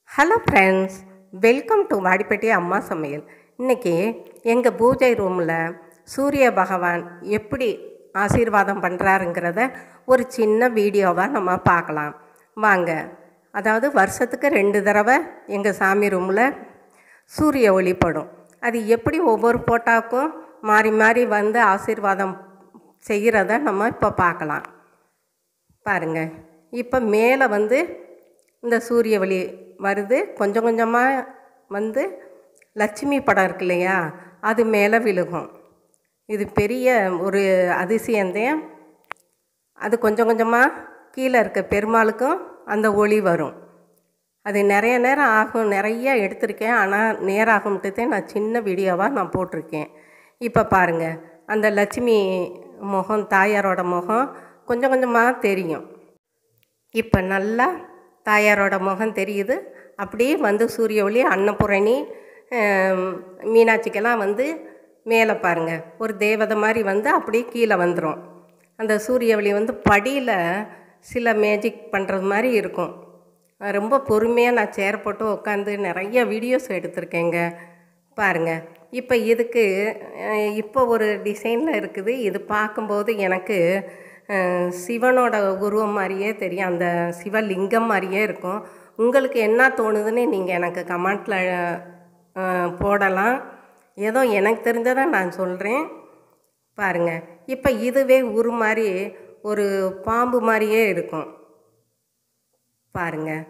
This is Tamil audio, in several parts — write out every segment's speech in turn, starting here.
hello friends welcome to Vadipatti அம்மா சமையல் இன்றைக்கி எங்கள் பூஜை ரூமில் சூரிய பகவான் எப்படி ஆசீர்வாதம் பண்ணுறாருங்கிறத ஒரு சின்ன வீடியோவாக நம்ம பார்க்கலாம் வாங்க அதாவது வருஷத்துக்கு ரெண்டு தடவை எங்கள் சாமி ரூமில் சூரிய ஒளிப்படும் அது எப்படி ஒவ்வொரு போட்டாக்கும் மாறி மாறி வந்து ஆசீர்வாதம் செய்கிறத நம்ம இப்போ பார்க்கலாம் பாருங்க இப்போ மேலே வந்து இந்த சூரிய ஒளி வருது கொஞ்சம் கொஞ்சமாக வந்து லட்சுமி படம் இருக்கு இல்லையா அது மேலே விழுகும் இது பெரிய ஒரு அதிசயந்தேன் அது கொஞ்சம் கொஞ்சமாக கீழே இருக்க பெருமாளுக்கும் அந்த ஒளி வரும் அது நிறைய நேரம் ஆகும் நிறைய எடுத்திருக்கேன் ஆனால் நேராகும்ட்டு நான் சின்ன வீடியோவாக நான் போட்டிருக்கேன் இப்போ பாருங்கள் அந்த லட்சுமி முகம் தாயாரோட முகம் கொஞ்சம் கொஞ்சமாக தெரியும் இப்போ நல்லா தாயாரோட முகம் தெரியுது அப்படியே வந்து சூரிய ஒளி அன்னபூரணி ஆம், மீனாட்சிக்கெல்லாம் வந்து மேலே பாருங்கள் ஒரு தேவதை மாதிரி வந்து அப்படியே கீழே வந்துடும் அந்த சூரிய ஒளி வந்து படியில் சில மேஜிக் பண்ணுறது மாதிரி இருக்கும் அஹ் ரொம்ப பொறுமையாக நான் சேர் போட்டு உட்காந்து நிறைய வீடியோஸ் எடுத்திருக்கேங்க பாருங்கள் இப்போ இதுக்கு அஹ், இப்போ ஒரு டிசைனில் இருக்குது இது பார்க்கும்போது எனக்கு அஹ், சிவனோட உருவம் மாதிரியே தெரியும் அந்த சிவலிங்கம் மாதிரியே இருக்கும் உங்களுக்கு என்ன தோணுதுன்னு நீங்கள் எனக்கு கமெண்ட்டில் போடலாம் ஏதோ எனக்கு தெரிஞ்சதை நான் சொல்கிறேன் பாருங்கள் இப்போ இதுவே உரு மாதிரி ஒரு பாம்பு மாதிரியே இருக்கும் பாருங்க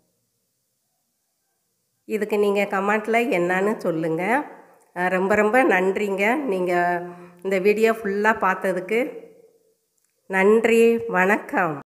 இதுக்கு நீங்கள் கமெண்ட்டில் என்னன்னு சொல்லுங்கள் அஹ் ரொம்ப ரொம்ப நன்றிங்க நீங்கள் இந்த வீடியோ ஃபுல்லாக பார்த்ததுக்கு நன்றி வணக்கம்